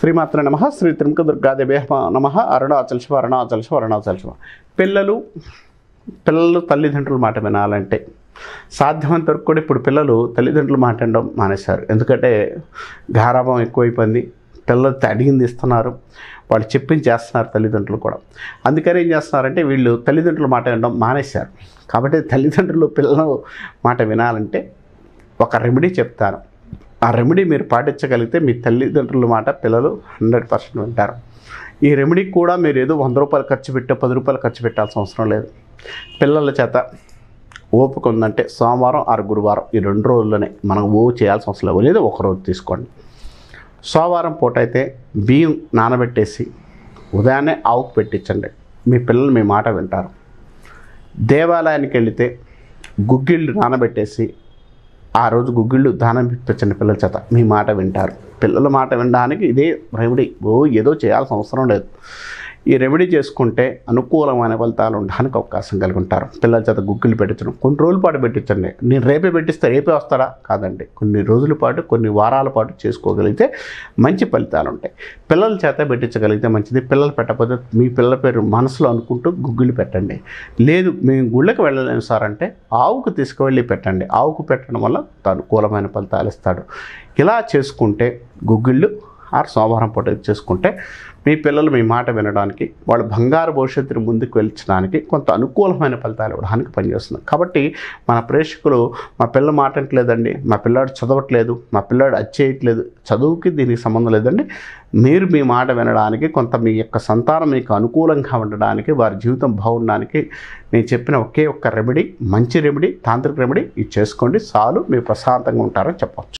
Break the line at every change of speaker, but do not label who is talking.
శ్రీమాత్ర నమ శ్రీ త్రిముఖ దుర్గాదేవి నమ అరుణాచల్ శివ అరుణాచల్ శివ అరుణాచల్ శివ పిల్లలు పిల్లలు తల్లిదండ్రుల మాట వినాలంటే సాధ్యమైనంత వరకు కూడా ఇప్పుడు పిల్లలు తల్లిదండ్రుల మాట వినడం మానేశారు ఎందుకంటే గారాభం ఎక్కువైపోయింది పిల్లలు అడిగింది ఇస్తున్నారు వాళ్ళు చెప్పింది చేస్తున్నారు తల్లిదండ్రులు కూడా అందుకని ఏం చేస్తున్నారంటే వీళ్ళు తల్లిదండ్రుల మాట వినడం మానేశారు కాబట్టి తల్లిదండ్రులు పిల్లల మాట వినాలంటే ఒక రెమెడీ చెప్తాను ఆ రెమెడీ మీరు పాటించగలిగితే మీ తల్లిదండ్రుల మాట పిల్లలు హండ్రెడ్ పర్సెంట్ వింటారు ఈ రెమెడీ కూడా మీరు ఏదో వంద రూపాయలు ఖర్చు పెట్టో పది రూపాయలు ఖర్చు పెట్టాల్సిన అవసరం లేదు పిల్లల చేత ఓపిక ఉందంటే సోమవారం ఆరు గురువారం ఈ రెండు రోజుల్లోనే మనం ఓ చేయాల్సిన అవసరం లేదు లేదా ఒక రోజు తీసుకోండి సోమవారం పూట అయితే బియ్యం నానబెట్టేసి ఉదయాన్నే ఆవుకు పెట్టించండి మీ పిల్లలు మీ మాట వింటారు దేవాలయానికి వెళితే గుగ్గిళ్ళు నానబెట్టేసి ఆ రోజు గుగ్గిళ్ళు దానం ఇప్పించండి పిల్లల చేత మీ మాట వింటారు పిల్లల మాట వినడానికి ఇదే రెమెడీ ఓ ఏదో చేయాల్సిన అవసరం లేదు ఈ రెమెడీ చేసుకుంటే అనుకూలమైన ఫలితాలు ఉండడానికి అవకాశం కలిగి ఉంటారు పిల్లల చేత గుగ్గిళ్ళు పెట్టించడం కొన్ని రోజుల పాటు పెట్టించండి నేను రేపే పెట్టిస్తే రేపే వస్తాడా కాదండి కొన్ని రోజుల పాటు కొన్ని వారాల పాటు చేసుకోగలిగితే మంచి ఫలితాలు ఉంటాయి పిల్లల చేత పెట్టించగలిగితే మంచిది పిల్లలు పెట్టకపోతే మీ పిల్లల పేరు మనసులో అనుకుంటూ గుగ్గిళ్ళు పెట్టండి లేదు మేము గుళ్ళకి వెళ్ళలేము సార్ అంటే ఆవుకు తీసుకువెళ్ళి పెట్టండి ఆవుకు పెట్టడం వల్ల అనుకూలమైన ఫలితాలు ఇస్తాడు ఇలా చేసుకుంటే గుగ్గిళ్ళు ఆరు సోమవారం పూట చేసుకుంటే మీ పిల్లలు మీ మాట వినడానికి వాళ్ళ బంగారు భవిష్యత్తుని ముందుకు వెళ్ళడానికి కొంత అనుకూలమైన ఫలితాలు ఇవ్వడానికి పనిచేస్తుంది కాబట్టి మన ప్రేక్షకులు మా పిల్ల మాట వింటలేదండి మా పిల్లాడు చదవట్లేదు మా పిల్లాడు అది చేయట్లేదు చదువుకి దీనికి సంబంధం లేదండి మీరు మీ మాట వినడానికి కొంత మీ యొక్క సంతానం మీకు అనుకూలంగా ఉండడానికి వారి జీవితం బాగుండడానికి నేను చెప్పిన ఒకే ఒక్క రెమెడీ మంచి రెమెడీ తాంత్రిక రెమెడీ ఇది చేసుకోండి చాలు మీరు ప్రశాంతంగా ఉంటారని చెప్పవచ్చు